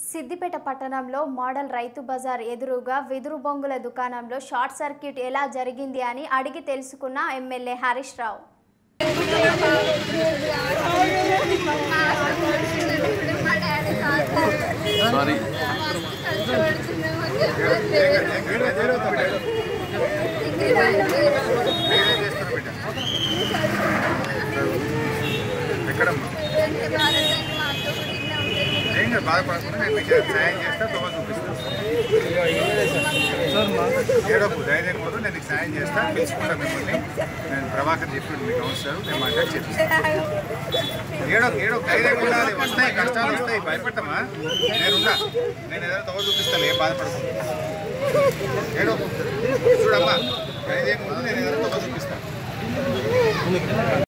సిద్దిపేట పట్టణంలో మోడల్ రైతు బజార్ ఎదురుగా వెదురు బొంగుల దుకాణంలో షార్ట్ సర్క్యూట్ ఎలా జరిగింది అని అడిగి తెలుసుకున్న ఎమ్మెల్యే హరీష్ రావు సారీ ఎక్కడమ్మా ఏం కాదు బాధపడకుండా నేను మీకు సాయం చేస్తా తొమ్మిది చూపిస్తాను ఏడోపు ధైర్యం కూడా నేను నీకు సాయం చేస్తా పిలుచుకుంటాను మిమ్మల్ని నేను ప్రభాకర్ చెప్పిండు మీకు అవసరం నేను మాట్లాడి చెప్పిస్తాను ఏడో ఏడో ధైర్యం ఉండాలి వస్తాయి కష్టాలు వస్తాయి భయపడతామా నేనున్నా నేను ఏదైనా తొమ్మిది చూపిస్తాను ఏం బాధపడకు ఏడో చూడమ్మా ధైర్యం ముందు నేను ఏదైనా తొమ్మిది చూపిస్తాను